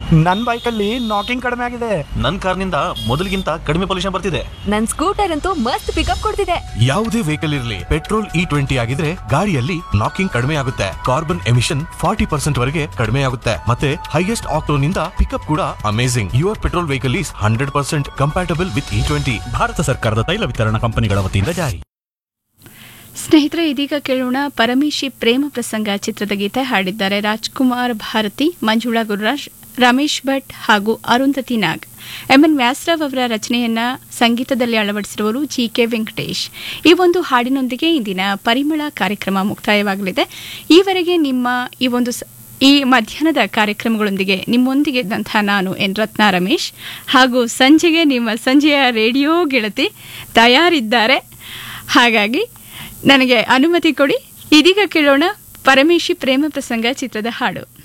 ನನ್ನ ಬೈಕಲ್ಲಿ ನಾಕಿಂಗ್ ಕಡಿಮೆ ಆಗಿದೆ ನನ್ನ ಕಾರ್ನಿಂದ ಮೊದಲಿಗಿಂತ ಕಡಿಮೆ ಪೊಲ್ಯೂಷನ್ ಬರ್ತಿದೆ ನನ್ ಸ್ಕೂಟರ್ ಅಂತೂ ಮಸ್ತ್ ಪಿಕಪ್ ಕೊಡ್ತಿದೆ ಯಾವುದೇ ವೆಹಿಕಲ್ ಇರಲಿ ಪೆಟ್ರೋಲ್ ಇ ಟ್ವೆಂಟಿ ಆಗಿದ್ರೆ ಗಾಡಿಯಲ್ಲಿ ನಾಕಿಂಗ್ ಕಡಿಮೆ ಆಗುತ್ತೆ ಕಾರ್ಬನ್ ಎಮಿಷನ್ ಫಾರ್ಟಿ ಪರ್ಸೆಂಟ್ ವರೆಗೆ ಕಡಿಮೆ ಆಗುತ್ತೆ ಮತ್ತೆ ಹೈಯೆಸ್ಟ್ ಆಕ್ಟೋನ್ ಇಂದ ಪಿಕಪ್ ಕೂಡ amazing your petrol vehicle is hundred percent compatible with E twenty Bharat ಸರ್ಕಾರದ ತೈಲ ವಿತರಣಾ ಕಂಪನಿಗಳ ವತಿಯಿಂದ ಜಾರಿ ಸ್ನೇಹಿತರೆ ಇದೀಗ ಕೇಳೋಣ ಪರಮೇಶಿ ಪ್ರೇಮ ಪ್ರಸಂಗ ಚಿತ್ರದ ಗೀತೆ ಹಾಡಿದ್ದಾರೆ ರಾಜ್ಕುಮಾರ್ ಭಾರತಿ ಮಂಜುಳಾ ಗುರುರಾಜ್ ರಮೇಶ್ ಭಟ್ ಹಾಗೂ ಅರುಂಧತಿ ನಾಗ್ ಎಂ ಎನ್ ವ್ಯಾಸರಾವ್ ಅವರ ರಚನೆಯನ್ನ ಸಂಗೀತದಲ್ಲಿ ಅಳವಡಿಸಿರುವರು ಜಿ ಕೆ ವೆಂಕಟೇಶ್ ಈ ಒಂದು ಹಾಡಿನೊಂದಿಗೆ ಇಂದಿನ ಪರಿಮಳ ಕಾರ್ಯಕ್ರಮ ಮುಕ್ತಾಯವಾಗಲಿದೆ ಈವರೆಗೆ ನಿಮ್ಮ ಈ ಒಂದು ಸ- ಈ ಮಧ್ಯಾಹ್ನದ ಕಾರ್ಯಕ್ರಮಗಳೊಂದಿಗೆ ನಿಮ್ಮೊಂದಿಗೆ ಇದ್ದಂತಹ ನಾನು ಎನ್ ರತ್ನ ರಮೇಶ್ ಹಾಗೂ ಸಂಜೆಗೆ ನಿಮ್ಮ ಸಂಜೆಯ ರೇಡಿಯೋ ಗೆಳತಿ ತಯಾರಿದ್ದಾರೆ ಹಾಗಾಗಿ ನನಗೆ ಅನುಮತಿ ಕೊಡಿ ಇದೀಗ ಕೇಳೋಣ ಪರಮೇಶಿ ಪ್ರೇಮ ಪ್ರಸಂಗ ಚಿತ್ರದ ಹಾಡು